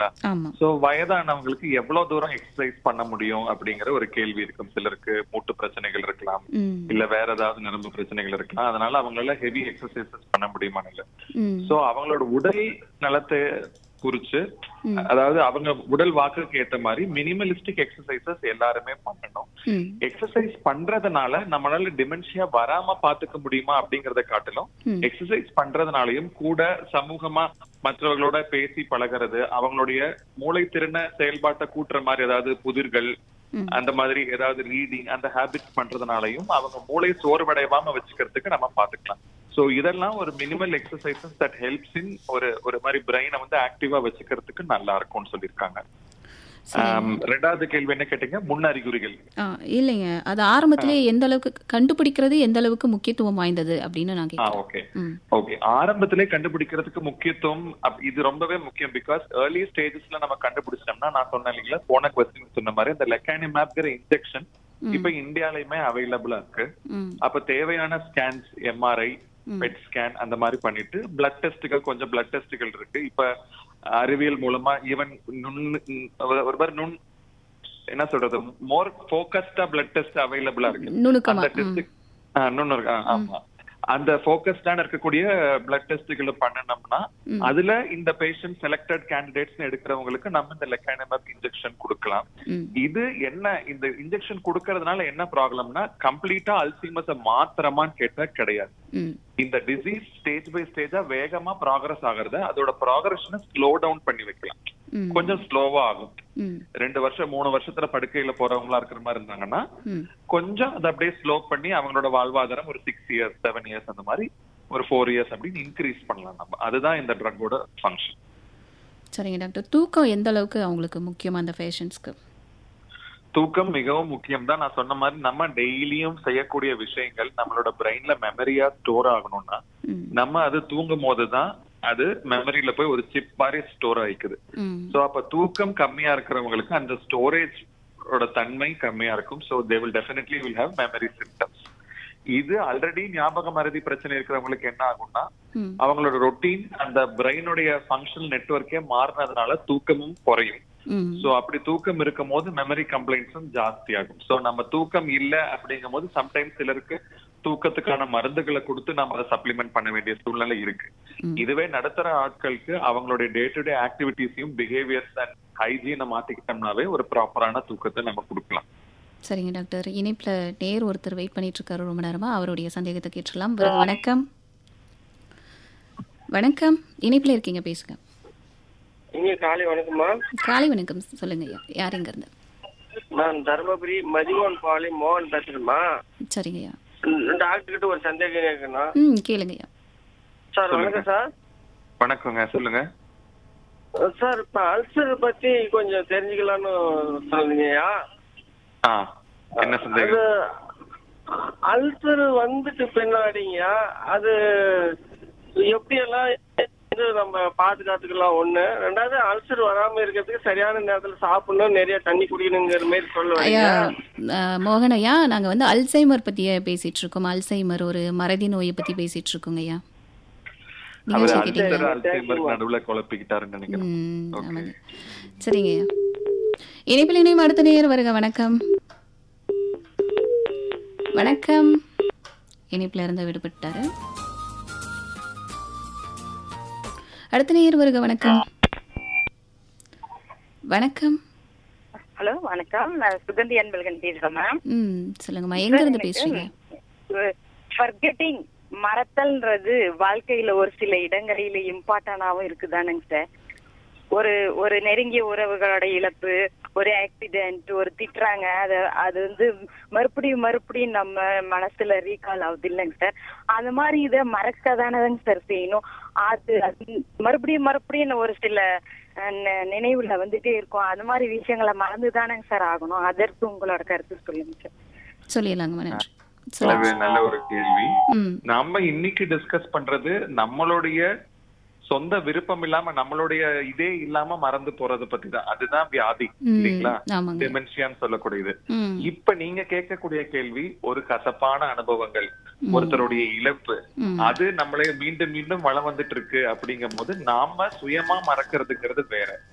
இல்லைங்களா ஆமா சோ வயதானவங்களுக்கு எவ்வளவு தூரம் எக்ஸசைஸ் பண்ண முடியும் அப்படிங்கிற ஒரு கேள்வி இருக்கும் சிலருக்கு மூட்டு பிரச்சனைகள் இருக்கலாம் ம் இல்ல வேற ஏதாவது நரம்பு பிரச்சனைகள் இருக்கலாம் அதனால அவங்களால ஹெவி எக்ஸசைசஸ் பண்ண முடியுமா இல்ல ம் சோ அவங்களோட உடல் நலத்தை குறிச்சு ம். அதாவது அவங்க உடல் வாக்குக்கு ஏத்த மாதிரி மினிமலிஸ்டிக் எக்ஸசைசஸ் எல்லாருமே பண்ணணும் ம் எக்ஸசைஸ் பண்றதுனால நம்மளால டிமென்ஷியா வராம பாத்துக்க முடியுமா அப்படிங்கறத காட்டிலும் ம். எக்ஸசைஸ் பண்றதுனாலயும் கூட சமூகமா மற்றவர்களோட பேசி பழகிறது அவங்களுடைய மூளை திறன செயல்பாட்டை கூட்டுற மாதிரி ஏதாவது புதிர்கள் ம். அந்த மாதிரி ஏதாவது ரீடிங் அந்த ஹேபிட்ஸ் பண்றதுனாலயும் அவங்க மூளை சோர்வடையாம வச்சுக்கிறதுக்கு நம்ம பாத்துக்கலாம் சோ இதெல்லாம் ஒரு minimal exercises that helps in ஒரு ஒரு மாதிரி பிரெயினை வந்து ஆக்டிவா வச்சுக்கிறதுக்கு நல்லா இருக்கும்னு சொல்லியிருக்காங்க சரி. ஆம், ரெண்டாவது கேள்வி என்ன கேட்டீங்க முன்னறிகுறிகள் ஆ இல்லைங்க அது ஆரம்பத்திலே எந்த அளவுக்கு கண்டுபிடிக்கிறது எந்த அளவுக்கு முக்கியத்துவம் வாய்ந்தது அப்படின்னு நான் ஆ கேட்கிறேன் ஓகே ம் ஓகே ஆரம்பத்திலே கண்டுபிடிக்கிறதுக்கு முக்கியத்துவம் அப்- இது ரொம்பவே முக்கியம் பிகாஸ் ஏர்லி ஸ்டேஜஸ்ல நம்ம கண்டுபிடிச்சிட்டோம்னா நான் சொன்னேன் இல்லைங்களா போன கொஸ்டின் சொன்ன மாதிரி இந்த லெக்கானிமேப்ங்கிற இன்ஜெக்ஷன் இப்ப இந்தியாலயுமே அவைலபிளா இருக்கு ம் அப்ப தேவையான ஸ்கேன்ஸ் எம்ஆர்ஐ பெட் ஸ்கேன் அந்த மாதிரி பண்ணிட்டு பிளட் டெஸ்ட்டுகள் கொஞ்சம் பிளட் டெஸ்ட்டுகள் இருக்கு இப்ப அறிவியல் மூலமா ஈவன் நுண் ஒரு மாதிரி நுண் என்ன சொல்றது மோர் போக்கஸ்டா பிளட் டெஸ்ட் அவைலபிளா இருக்கு நுணுக்கமா அந்த டெஸ்ட் நுண்ணு இருக்கு ஆ, ஆமா அந்த போக்கஸ்டான இருக்கக்கூடிய பிளட் டெஸ்ட்களை பண்ணனோம்னா ம். அதுல இந்த பேஷண்ட் செலக்டட் கேண்டிடேட்ஸ் எடுக்கிறவங்களுக்கு நம்ம இந்த லெக்கானமப் இன்ஜெக்ஷன் கொடுக்கலாம் ம் இது என்ன இந்த இன்ஜெக்ஷன் கொடுக்கறதுனால என்ன ப்ராப்ளம்னா கம்ப்ளீட்டா அல்சீமஸ மாத்திரமான்னு கேட்டா கிடையாது ம் இந்த டிசீஸ் ஸ்டேஜ் பை ஸ்டேஜா வேகமா ப்ராக்ரஸ் ஆகுறத அதோட ப்ராக்ரஷனை ஸ்லோ டவுன் பண்ணி வைக்கலாம் ம் கொஞ்சம் ஸ்லோவா ஆகும் ம் ரெண்டு வருஷம் மூணு வருஷத்துல படுக்கையில போறவங்களா இருக்கிற மாதிரி இருந்தாங்கன்னா ம் கொஞ்சம் அதை அப்படியே ஸ்லோ பண்ணி அவங்களோட வாழ்வாதாரம் ஒரு சிக்ஸ் இயர்ஸ் செவன் இயர்ஸ் அந்த மாதிரி ஒரு ஃபோர் இயர்ஸ் அப்படின்னு இன்க்ரீஸ் பண்ணலாம் நம்ம அதுதான் இந்த ட்ரக்கோட ஃபங்க்ஷன் சரிங்க டாக்டர் தூக்கம் எந்த அளவுக்கு அவங்களுக்கு முக்கியம் அந்த பேஷண்ட்ஸ்க்கு தூக்கம் மிகவும் முக்கியம் தான் நான் சொன்ன மாதிரி நம்ம டெய்லியும் செய்யக்கூடிய விஷயங்கள் நம்மளோட பிரெயின்ல மெமரியா ஸ்டோர் ஆகணும்னா ம் நம்ம அது தூங்கும் போதுதான் அது மெமரியில போய் ஒரு சிப் மாதிரி ஸ்டோர் ஆயிக்குது ம் சோ அப்ப தூக்கம் கம்மியா இருக்கிறவங்களுக்கு அந்த ஸ்டோரேஜ் ஓட தன்மை கம்மியா இருக்கும் so they will definitely will have memory symptoms இது ஆல்ரெடி ஞாபக மறதி பிரச்சனை இருக்கிறவங்களுக்கு என்ன ஆகும்னா ம் அவங்களோட ரொட்டீன் அந்த பிரெயினுடைய ஃபங்க்ஷனல் நெட்வொர்க்கே மாறினதுனால தூக்கமும் குறையும் ம் சோ அப்படி தூக்கம் இருக்கும் போது மெமரி கம்ப்ளைண்ட்ஸும் ஜாஸ்தி ஆகும் சோ நம்ம தூக்கம் இல்ல அப்படிங்கும் போது சம்டைம்ஸ் சிலருக்கு தூக்கத்துக்கான மருந்துகளை கொடுத்து நம்ம அதை சப்ளிமெண்ட் பண்ண வேண்டிய சூழ்நிலை இருக்கு ம். இதுவே நடுத்தர ஆட்களுக்கு அவங்களுடைய டே டு டே ஆக்டிவிட்டிஸையும் பிஹேவியர்ஸ் அண்ட் ஹைஜீனை மாத்திக்கிட்டோம்னாவே ஒரு ப்ராப்பரான தூக்கத்தை நம்ம கொடுக்கலாம் சரிங்க டாக்டர் இணைப்பில் நேர் ஒருத்தர் வெயிட் பண்ணிட்டு இருக்காரு ரொம்ப நேரமா அவருடைய சந்தேகத்தை கேட்டுடலாம் வ- வணக்கம் வணக்கம் இணைப்பில் இருக்கீங்க பேசுங்க இங்க காலை வணக்கம்மா காலை வணக்கம் சொல்லுங்க ஐயா யார் இங்க இருந்து நான் தருமபுரி மதிகோன் பாலி மோகன் பேசுறேம்மா சரிங்க ஐயா டாக்டர் கிட்ட ஒரு சந்தேகம் கேட்கணும் ம் கேளுங்க ஐயா சார் வணக்கம் சார் வணக்கங்க சொல்லுங்க சார் இப்ப அல்சர் பத்தி கொஞ்சம் தெரிஞ்சுக்கலாம்னு சொல்லுங்கய்யா ஆ என்ன அது சந்தேகம் அல்சர் வந்துட்டு பின்னாடிங்கய்யா அது எப்படி எல்லாம் வந்து நம்ம பாதுகாத்துக்கலாம் ஒண்ணு ரெண்டாவது அல்சர் வராம இருக்கிறதுக்கு சரியான நேரத்துல சாப்பிடணும் நிறைய தண்ணி குடிக்கணுங்கிற மாதிரி ஐயா சொல்லுவாங்க அஹ், மோகன் ஐயா நாங்க வந்து அல்சைமர் பத்திய பேசிட்டு இருக்கோம் அல்சைமர் ஒரு மறதி நோயை பத்தி பேசிட்டு இருக்கோங்க ஐயா அவர் நிகழ்ச்சி அல்சர் கேட்டீங்களா அல்சைமர் நடுவுல குழப்பிக்கிட்டாருன்னு நினைக்கிறேன் ம் Okay. ஆமாங்க சரிங்க ஐயா இணைப்பில் இணையும் அடுத்த நேயர் வருக வணக்கம் வணக்கம் இணைப்பில் இருந்து விடுபட்டாரு அடுத்த நேயர் வருக வணக்கம் வணக்கம் ஹலோ வணக்கம் நான் சுகந்தி அன்பழகன் பேசுறேன் மேம் ம் சொல்லுங்கம்மா எங்க இருந்து பேசுறீங்க ஃபர்கெட்டிங் மறத்தல்ன்றது வாழ்க்கையில ஒரு சில இடங்களில இம்பார்ட்டன்டாவும் இருக்குதானுங்க சார் ஒரு ஒரு நெருங்கிய உறவுகளோட இழப்பு ஒரு ஆக்சிடென்ட் ஒரு திட்டுறாங்க அது அது வந்து மறுபடியும் மறுபடியும் நம்ம மனசுல ரீகால் ஆகுது இல்லைங்க சார் அந்த மாதிரி இதை மறக்க தானேதாங்க சார் செய்யணும் அது அது மறுபடியும் மறுபடியும் ஒரு சில அஹ், நி- நினைவுல வந்துட்டே இருக்கும் அது மாதிரி விஷயங்களை மறந்து தானேங்க சார் ஆகணும் அதற்கு உங்களோட கருத்து சொல்லுங்க சார் சொல்லிடலாங்கம்மா நன்றி அது சொல்லுங்க நல்ல ஒரு கேள்வி ம் நம்ம இன்னைக்கு டிஸ்கஸ் பண்றது நம்மளுடைய சொந்த விருப்பம் இல்லாம நம்மளுடைய இதே இல்லாம மறந்து போறத பத்தி தான் அதுதான் வியாதி ம் இல்லைங்களா ஆமாங்க டெமென்ஷியான்னு சொல்லக்கூடியது ம் இப்ப நீங்க கேட்கக்கூடிய கேள்வி ஒரு கசப்பான அனுபவங்கள் ஒருத்தருடைய இழப்பு ம். அது நம்மளே மீண்டும் மீண்டும் வளம் வந்துட்டு இருக்கு அப்படிங்கும் போது நாம சுயமா மறக்கிறதுங்கிறது வேற